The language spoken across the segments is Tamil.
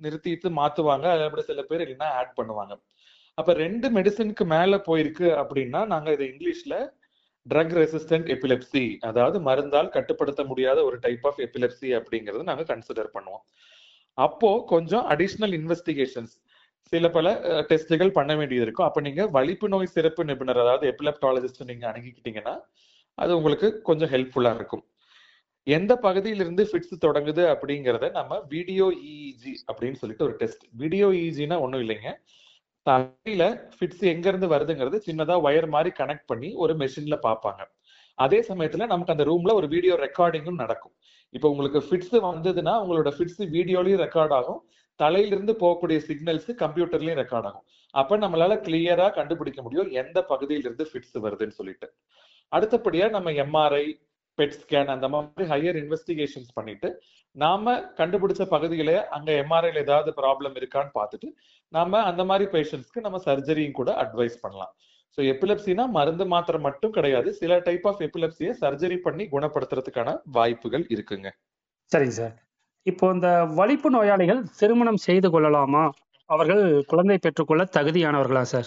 நிறுத்திட்டு மாத்துவாங்க அப்படி சில பேர் இல்லைன்னா ஆட் பண்ணுவாங்க அப்ப ரெண்டு மெடிசனுக்கு மேல போயிருக்கு அப்படின்னா நாங்க இதை இங்கிலீஷ்ல ட்ரக் ரெசிஸ்டன்ட் எபிலெப்சி அதாவது மருந்தால் கட்டுப்படுத்த முடியாத ஒரு டைப் ஆஃப் எபிலெப்சி அப்படிங்கறது நாங்க கன்சிடர் பண்ணுவோம் அப்போ கொஞ்சம் அடிஷ்னல் இன்வெஸ்டிகேஷன்ஸ் சில பல டெஸ்ட்டுகள் பண்ண வேண்டியது இருக்கும் அப்ப நீங்க வலிப்பு நோய் சிறப்பு நிபுணர் அதாவது எபிலெப்டாலஜிஸ்ட் நீங்க அணுகிக்கிட்டீங்கன்னா அது உங்களுக்கு கொஞ்சம் ஹெல்ப்ஃபுல்லா இருக்கும் எந்த பகுதியிலிருந்து ஃபிட்ஸ் தொடங்குது அப்படிங்கறத நம்ம வீடியோ இஇஜி அப்படின்னு சொல்லிட்டு ஒரு டெஸ்ட் வீடியோ இஇஜினா ஒண்ணும் இல்லைங்க தலையில ஃபிட்ஸ் எங்க இருந்து வருதுங்கிறது சின்னதா ஒயர் மாதிரி கனெக்ட் பண்ணி ஒரு மெஷின்ல பார்ப்பாங்க அதே சமயத்துல நமக்கு அந்த ரூம்ல ஒரு வீடியோ ரெக்கார்டிங்கும் நடக்கும் இப்போ உங்களுக்கு ஃபிட்ஸ் வந்ததுன்னா உங்களோட ஃபிட்ஸ் வீடியோலயும் ரெக்கார்ட் ஆகும் தலையிலிருந்து போகக்கூடிய சிக்னல்ஸ் கம்ப்யூட்டர்லயும் ரெக்கார்ட் ஆகும் அப்ப நம்மளால கிளியரா கண்டுபிடிக்க முடியும் எந்த பகுதியிலிருந்து ஃபிட்ஸ் வருதுன்னு சொல்லிட்டு அடுத்தபடியா நம்ம எம்ஆர்ஐ பெட் ஸ்கேன் அந்த மாதிரி ஹையர் இன்வெஸ்டிகேஷன்ஸ் பண்ணிட்டு நாம கண்டுபிடிச்ச பகுதியில அங்க எம்ஆர்ஐல ஏதாவது ப்ராப்ளம் இருக்கான்னு பார்த்துட்டு நாம அந்த மாதிரி பேஷண்ட்ஸ்க்கு நம்ம சர்ஜரியும் கூட அட்வைஸ் பண்ணலாம் ஸோ எபிலெப்சினா மருந்து மாத்திரை மட்டும் கிடையாது சில டைப் ஆஃப் எபிலெப்சியை சர்ஜரி பண்ணி குணப்படுத்துறதுக்கான வாய்ப்புகள் இருக்குங்க சரிங்க சார் இப்போ இந்த வலிப்பு நோயாளிகள் திருமணம் செய்து கொள்ளலாமா அவர்கள் குழந்தை பெற்றுக்கொள்ள தகுதியானவர்களா சார்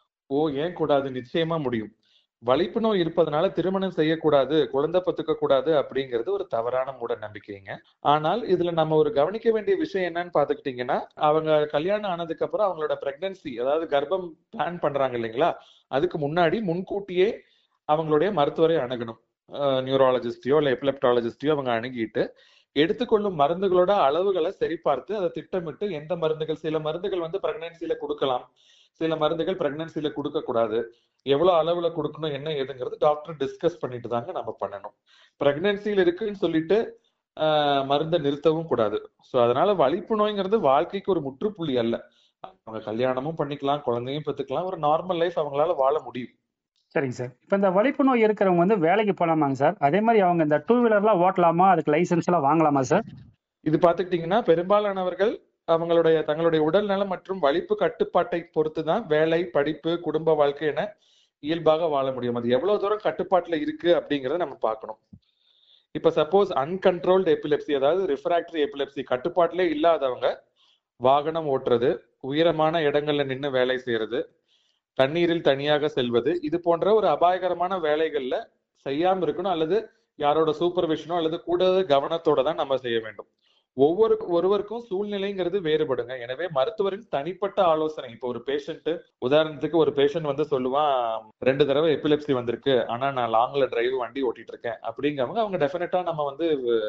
ஓ ஏன் கூடாது நிச்சயமா முடியும் வலிப்பு நோய் இருப்பதனால திருமணம் செய்யக்கூடாது குழந்தை பத்துக்க கூடாது அப்படிங்கிறது ஒரு தவறான மூட நம்பிக்கைங்க ஆனால் இதுல நம்ம ஒரு கவனிக்க வேண்டிய விஷயம் என்னன்னு பாத்துக்கிட்டீங்கன்னா அவங்க கல்யாணம் ஆனதுக்கு அப்புறம் அவங்களோட பிரெக்னன்சி அதாவது கர்ப்பம் பிளான் பண்றாங்க இல்லைங்களா அதுக்கு முன்னாடி முன்கூட்டியே அவங்களுடைய மருத்துவரை அணுகணும் நியூரோலஜிஸ்டையோ இல்லை எபிலெப்டாலஜிஸ்டையோ அவங்க அணுகிட்டு எடுத்துக்கொள்ளும் மருந்துகளோட அளவுகளை சரிபார்த்து அதை திட்டமிட்டு எந்த மருந்துகள் சில மருந்துகள் வந்து பிரெக்னன்சில கொடுக்கலாம் சில மருந்துகள் பிரெக்னன்சில கொடுக்க கூடாது எவ்வளவு அளவுல கொடுக்கணும் என்ன ஏதுங்கிறது டாக்டர் டிஸ்கஸ் பண்ணிட்டு தாங்க நம்ம பண்ணணும் பிரெக்னன்சியில் இருக்குன்னு சொல்லிட்டு மருந்தை நிறுத்தவும் கூடாது ஸோ அதனால வலிப்பு நோய்ங்கிறது வாழ்க்கைக்கு ஒரு முற்றுப்புள்ளி அல்ல அவங்க கல்யாணமும் பண்ணிக்கலாம் குழந்தையும் பெற்றுக்கலாம் ஒரு நார்மல் லைஃப் அவங்களால வாழ முடியும் சரிங்க சார் இப்போ இந்த வலிப்பு நோய் இருக்கிறவங்க வந்து வேலைக்கு போகலாமாங்க சார் அதே மாதிரி அவங்க இந்த டூ வீலர்லாம் ஓட்டலாமா அதுக்கு லைசன்ஸ் எல்லாம் வாங்கலாமா சார் இது பார்த்துக்கிட்டிங்கன்னா பெரும்பாலானவர்கள் அவங்களுடைய தங்களுடைய உடல் நலம் மற்றும் வலிப்பு கட்டுப்பாட்டை பொறுத்து தான் வேலை படிப்பு குடும்ப வாழ்க்கை என இயல்பாக வாழ முடியும் அது எவ்வளவு தூரம் கட்டுப்பாட்டுல இருக்கு அப்படிங்கறத நம்ம பார்க்கணும் இப்ப சப்போஸ் அன்கன்ட்ரோல்டு எபிலெப்சி அதாவது ரிஃப்ராக்டரி எபிலெப்சி கட்டுப்பாட்டிலே இல்லாதவங்க வாகனம் ஓட்டுறது உயரமான இடங்கள்ல நின்று வேலை செய்யறது தண்ணீரில் தனியாக செல்வது இது போன்ற ஒரு அபாயகரமான வேலைகள்ல செய்யாம இருக்கணும் அல்லது யாரோட சூப்பர்விஷனோ அல்லது கூட கவனத்தோட தான் நம்ம செய்ய வேண்டும் ஒவ்வொரு ஒருவருக்கும் சூழ்நிலைங்கிறது வேறுபடுங்க எனவே மருத்துவரின் தனிப்பட்ட ஆலோசனை இப்போ ஒரு பேஷண்ட் உதாரணத்துக்கு ஒரு பேஷண்ட் வந்து சொல்லுவான் ரெண்டு தடவை எபிலெப்சி வந்திருக்கு ஆனா நான் லாங்ல டிரைவ் வண்டி ஓட்டிட்டு இருக்கேன் அப்படிங்கவங்க அவங்க டெஃபினட்டா நம்ம வந்து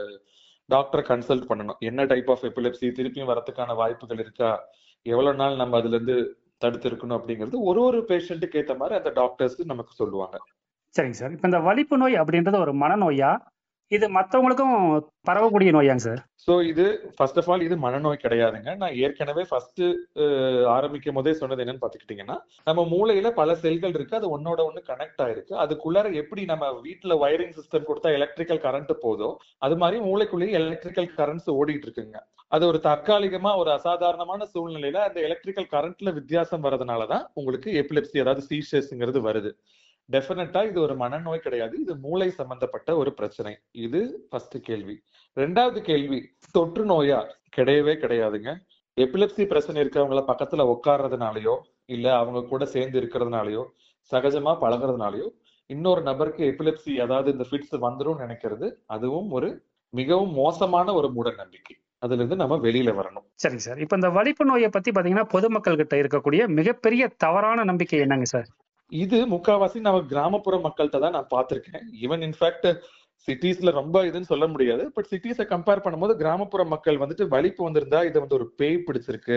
டாக்டரை கன்சல்ட் பண்ணணும் என்ன டைப் ஆஃப் எபிலெப்சி திருப்பியும் வரதுக்கான வாய்ப்புகள் இருக்கா எவ்வளவு நாள் நம்ம அதுல இருந்து தடுத்து இருக்கணும் அப்படிங்கிறது ஒரு ஒரு பேஷண்ட்டுக்கு ஏத்த மாதிரி அந்த டாக்டர்ஸ் நமக்கு சொல்லுவாங்க சரிங்க சார் இப்போ இந்த வலிப்பு நோய் அப்படின்றது ஒரு மனநோயா இது மற்றவங்களுக்கும் பரவக்கூடிய நோயாங்க சார் ஸோ இது ஃபர்ஸ்ட் ஆஃப் ஆல் இது மனநோய் கிடையாதுங்க நான் ஏற்கனவே ஃபர்ஸ்ட் ஆரம்பிக்கும் போதே சொன்னது என்னன்னு பாத்துக்கிட்டீங்கன்னா நம்ம மூளையில பல செல்கள் இருக்கு அது ஒன்னோட ஒண்ணு கனெக்ட் ஆயிருக்கு அதுக்குள்ளார எப்படி நம்ம வீட்டுல வயரிங் சிஸ்டம் கொடுத்தா எலக்ட்ரிக்கல் கரண்ட் போதோ அது மாதிரி மூளைக்குள்ளேயே எலக்ட்ரிக்கல் கரண்ட்ஸ் ஓடிட்டு இருக்குங்க அது ஒரு தற்காலிகமா ஒரு அசாதாரணமான சூழ்நிலையில அந்த எலக்ட்ரிக்கல் கரண்ட்ல வித்தியாசம் வரதுனாலதான் உங்களுக்கு எபிலெப்சி அதாவது சீஷர்ஸ்ங்கிறது வருது டெஃபினட்டா இது ஒரு மனநோய் கிடையாது இது மூளை சம்பந்தப்பட்ட ஒரு பிரச்சனை இது ஃபர்ஸ்ட் கேள்வி ரெண்டாவது கேள்வி தொற்று நோயா கிடையவே கிடையாதுங்க எபிலெப்சி பிரச்சனை இருக்கவங்கள பக்கத்துல உட்கார்றதுனாலயோ இல்ல அவங்க கூட சேர்ந்து இருக்கிறதுனாலயோ சகஜமா பழகிறதுனாலயோ இன்னொரு நபருக்கு எபிலெப்சி அதாவது இந்த ஃபிட்ஸ் வந்துடும் நினைக்கிறது அதுவும் ஒரு மிகவும் மோசமான ஒரு மூட நம்பிக்கை அதுல இருந்து நம்ம வெளியில வரணும் சரிங்க சார் இப்போ இந்த வலிப்பு நோயை பத்தி பாத்தீங்கன்னா பொதுமக்கள் கிட்ட இருக்கக்கூடிய மிகப்பெரிய தவறான நம்பிக்கை என்னங்க சார் இது முக்காவாசி நம்ம கிராமப்புற மக்கள்கிட்ட தான் நான் பார்த்திருக்கேன் ஈவன் இன்ஃபேக்ட் சிட்டிஸ்ல ரொம்ப இதுன்னு சொல்ல முடியாது பட் சிட்டிஸை கம்பேர் பண்ணும்போது கிராமப்புற மக்கள் வந்துட்டு வலிப்பு வந்திருந்தா இது வந்து ஒரு பேய் பிடிச்சிருக்கு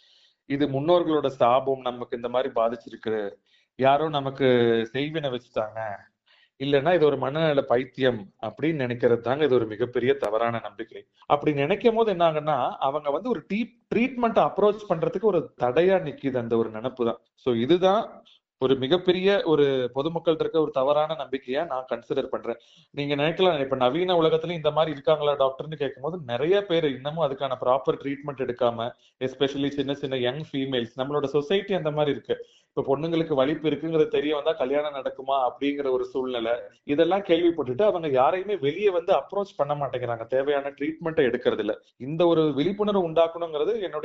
இது முன்னோர்களோட சாபம் நமக்கு இந்த மாதிரி பாதிச்சிருக்கு யாரோ நமக்கு செய்வினை வச்சுட்டாங்க இல்லைன்னா இது ஒரு மனநல பைத்தியம் அப்படின்னு நினைக்கிறது தாங்க இது ஒரு மிகப்பெரிய தவறான நம்பிக்கை அப்படி நினைக்கும் போது என்ன ஆகுன்னா அவங்க வந்து ஒரு டீ ட்ரீட்மெண்ட் அப்ரோச் பண்றதுக்கு ஒரு தடையா நிக்குது அந்த ஒரு நினப்பு தான் ஸோ இதுதான் ஒரு மிகப்பெரிய ஒரு பொதுமக்கள்கிட்ட இருக்க ஒரு தவறான நம்பிக்கையா நான் கன்சிடர் பண்றேன் நீங்க நினைக்கலாம் இப்ப நவீன உலகத்துல இந்த மாதிரி இருக்காங்களா டாக்டர்னு கேட்கும்போது நிறைய பேர் இன்னமும் அதுக்கான ப்ராப்பர் ட்ரீட்மெண்ட் எடுக்காம எஸ்பெஷலி சின்ன சின்ன யங் ஃபீமேல்ஸ் நம்மளோட சொசைட்டி அந்த மாதிரி இருக்கு இப்ப பொண்ணுங்களுக்கு வலிப்பு இருக்குங்கிறது தெரிய வந்தா கல்யாணம் நடக்குமா அப்படிங்கிற ஒரு சூழ்நிலை இதெல்லாம் கேள்விப்பட்டுட்டு அவங்க யாரையுமே வெளியே வந்து அப்ரோச் பண்ண மாட்டேங்கிறாங்க தேவையான ட்ரீட்மெண்ட்டை எடுக்கிறது இல்ல இந்த ஒரு விழிப்புணர்வு உண்டாக்கணுங்கிறது என்னுடைய